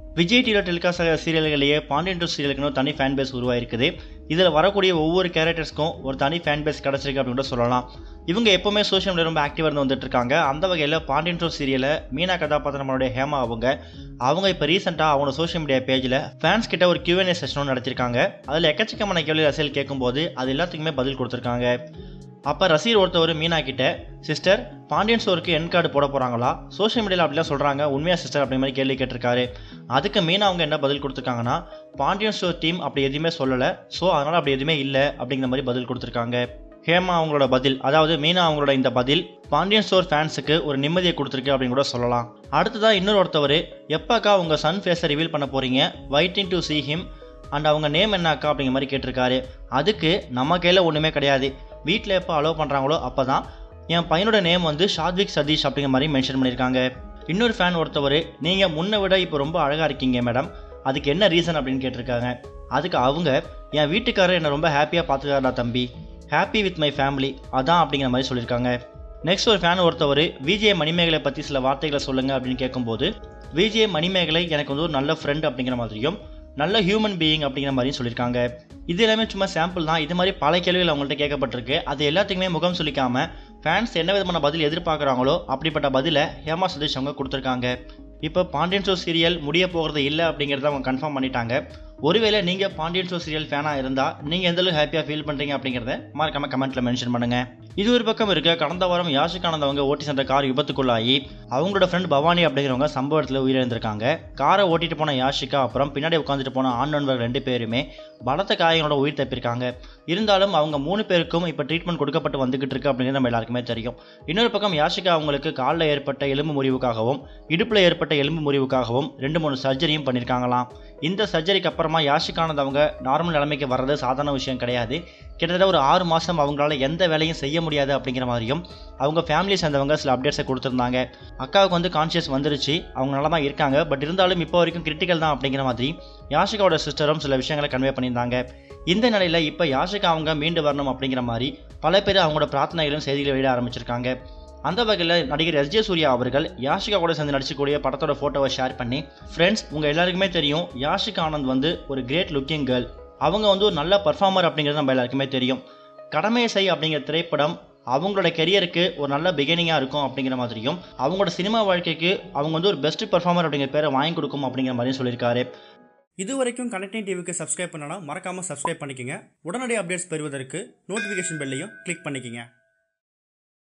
விஜய் டிவியில் டெலிகாஸ்ட் ஆகிற சீரியல்களையே பாண்டியன் டூ சீரியலுக்குன்னு தனி ஃபேன் பேஸ் உருவாயிருக்குது இதில் வரக்கூடிய ஒவ்வொரு கேரக்டர்ஸ்க்கும் ஒரு தனி ஃபேன் பேஸ் கிடச்சிருக்கு அப்படின்னு கூட சொல்லலாம் இவங்க எப்போவுமே சோஷியல் மீடியா ரொம்ப ஆக்டிவாக இருந்து வந்துட்டு இருக்காங்க அந்த வகையில் பாண்டியன் டூ சீரியலை மீனா கதாபாத்திரமனுடைய ஹேமா அவங்க அவங்க இப்போ ரீசெண்டாக அவங்க சோஷியல் மீடியா பேஜில் ஃபேன்ஸ் கிட்ட ஒரு Q&A செஷனும் நடத்திருக்காங்க அதில் எக்கச்சக்கமான கேள்வி ரசிகர்கள் கேட்கும்போது அது எல்லாத்துக்குமே பதில் கொடுத்துருக்காங்க அப்போ ரசீர் ஒருத்தவர் மீனா கிட்ட சிஸ்டர் பாண்டியன் ஸ்டோருக்கு என் கார்டு போட போகிறாங்களா சோஷியல் மீடியாவில் அப்படிலாம் சொல்கிறாங்க உண்மையா சிஸ்டர் அப்படி மாதிரி கேள்வி கேட்டிருக்காரு அதுக்கு மீனா அவங்க என்ன பதில் கொடுத்துருக்காங்கன்னா பாண்டியன் ஸ்டோர் டீம் அப்படி எதுவுமே சொல்லலை ஸோ அதனால் அப்படி எதுவுமே இல்லை அப்படிங்கிற மாதிரி பதில் கொடுத்துருக்காங்க ஹேமா அவங்களோட பதில் அதாவது மீனா அவங்களோட இந்த பதில் பாண்டியன் ஸ்டோர் ஃபேன்ஸுக்கு ஒரு நிம்மதியை கொடுத்துருக்கு அப்படின்னு கூட சொல்லலாம் அடுத்ததாக இன்னொரு ஒருத்தவர் எப்போக்கா உங்கள் சன் ஃபேஸை ரிவீல் பண்ண போகிறீங்க waiting to see him and அவங்க நேம் என்ன அக்கா அப்படிங்கிற மாதிரி கேட்டிருக்காரு அதுக்கு நம்ம கையில் ஒன்றுமே கிடையாது வீட்டில் எப்போ அலோவ் பண்ணுறாங்களோ அப்போ தான் என் பையனோட நேம் வந்து ஷாத்விக் சதீஷ் அப்படிங்கிற மாதிரி மென்ஷன் பண்ணியிருக்காங்க இன்னொரு ஃபேன் ஒருத்தவர் நீங்கள் முன்னை விட இப்போ ரொம்ப அழகாக இருக்கீங்க மேடம் அதுக்கு என்ன ரீசன் அப்படின்னு கேட்டிருக்காங்க அதுக்கு அவங்க என் வீட்டுக்காரர் என்னை ரொம்ப ஹாப்பியாக பார்த்துக்காரடா தம்பி ஹாப்பி வித் மை ஃபேமிலி அதான் அப்படிங்கிற மாதிரி சொல்லியிருக்காங்க நெக்ஸ்ட் ஒரு ஃபேன் ஒருத்தவர் விஜய் மணிமேகலை பற்றி சில வார்த்தைகளை சொல்லுங்கள் அப்படின்னு கேட்கும்போது விஜய் மணிமேகலை எனக்கு வந்து ஒரு நல்ல ஃப்ரெண்ட் அப்படிங்கிற மாதிரியும் நல்ல ஹியூமன் பீயிங் அப்படிங்கிற மாதிரியும் சொல்லியிருக்காங்க இது எல்லாமே சும்மா சாம்பிள் தான் இது மாதிரி பல கேள்விகள் அவங்கள்ட்ட கேட்கப்பட்டிருக்கு அது எல்லாத்துக்குமே முகம் சுளிக்காம ஃபேன்ஸ் என்ன விதமான பதில் எதிர்பார்க்குறாங்களோ அப்படிப்பட்ட பதிலை ஹேமா சுதேஷ் அவங்க கொடுத்துருக்காங்க இப்போ பாண்டியன் ஷோ சீரியல் முடிய போகிறது இல்லை அப்படிங்கிறத அவங்க கன்ஃபார்ம் பண்ணிட்டாங்க ஒருவேளை நீங்கள் பாண்டியன் ஷோ சீரியல் ஃபேனாக இருந்தால் நீங்கள் எந்த அளவுக்கு ஹாப்பியாக ஃபீல் பண்ணுறீங்க அப்படிங்கிறத மறக்காம கமெண்ட்டில் மென்ஷன் பண்ணுங்கள் இது ஒரு பக்கம் இருக்க கடந்த வாரம் யாஷிகானந்த் அவங்க ஓட்டி சென்ற கார் விபத்துக்குள்ளாகி அவங்களோட ஃப்ரெண்ட் பவானி அப்படிங்கிறவங்க சம்பவத்தில் உயிரிழந்திருக்காங்க காரை ஓட்டிட்டு போன யாஷிகா அப்புறம் பின்னாடி உட்காந்துட்டு போன ஆண் நண்பர்கள் ரெண்டு பேருமே பலத்த காயங்களோட உயிர் தப்பியிருக்காங்க இருந்தாலும் அவங்க மூணு பேருக்கும் இப்போ ட்ரீட்மெண்ட் கொடுக்கப்பட்டு வந்துகிட்டு இருக்கு அப்படிங்கிறது நம்ம எல்லாருக்குமே தெரியும் இன்னொரு பக்கம் யாஷிகா அவங்களுக்கு காலில் ஏற்பட்ட எலும்பு முறிவுக்காகவும் இடுப்பில் ஏற்பட்ட எலும்பு முறிவுக்காகவும் ரெண்டு மூணு சர்ஜரியும் பண்ணியிருக்காங்களாம் இந்த சர்ஜரிக்கு அப்புறமா யாஷிகானந்த் அவங்க நார்மல் நிலைமைக்கு வர்றது சாதாரண விஷயம் கிடையாது கிட்டத்தட்ட ஒரு ஆறு மாதம் அவங்களால எந்த வேலையும் செய்ய முடியாது அப்படிங்கிற மாதிரியும் அவங்க ஃபேமிலியை சேர்ந்தவங்க சில அப்டேட்ஸை கொடுத்துருந்தாங்க அக்காவுக்கு வந்து கான்ஷியஸ் வந்துருச்சு அவங்க நல்லா தான் இருக்காங்க பட் இருந்தாலும் இப்போ வரைக்கும் கிரிட்டிக்கல் தான் அப்படிங்கிற மாதிரி யாஷிகாவோட சிஸ்டரும் சில விஷயங்களை கன்வே பண்ணியிருந்தாங்க இந்த நிலையில் இப்போ யாஷிகா அவங்க மீண்டு வரணும் அப்படிங்கிற மாதிரி பல பேர் அவங்களோட பிரார்த்தனைகளும் செய்திகளை வெளியிட ஆரம்பிச்சிருக்காங்க அந்த வகையில் நடிகர் எஸ் ஜே சூர்யா அவர்கள் யாஷிகா கூட சேர்ந்து நடிச்சக்கூடிய படத்தோட ஃபோட்டோவை ஷேர் பண்ணி ஃப்ரெண்ட்ஸ் உங்கள் எல்லாருக்குமே தெரியும் யாஷிகா ஆனந்த் வந்து ஒரு கிரேட் லுக்கிங் கேர்ள் அவங்க வந்து ஒரு நல்ல பர்ஃபார்மர் அப்படிங்கிறது நம்ம எல்லாருக்குமே தெரியும் கடமையை செய் அப்படிங்கிற திரைப்படம் அவங்களோட கெரியருக்கு ஒரு நல்ல பிகினிங்காக இருக்கும் அப்படிங்கிற மாதிரியும் அவங்களோட சினிமா வாழ்க்கைக்கு அவங்க வந்து ஒரு பெஸ்ட் பர்ஃபார்மர் அப்படிங்கிற பேரை வாங்கி கொடுக்கும் அப்படிங்கிற மாதிரியும் சொல்லியிருக்காரு இது வரைக்கும் கனெக்டிங் டிவிக்கு சப்ஸ்கிரைப் பண்ணனா மறக்காமல் சப்ஸ்கிரைப் பண்ணிக்கங்க உடனடி அப்டேட்ஸ் பெறுவதற்கு நோட்டிஃபிகேஷன் பெல்லையும் கிளிக் பண்ணிக்கங்க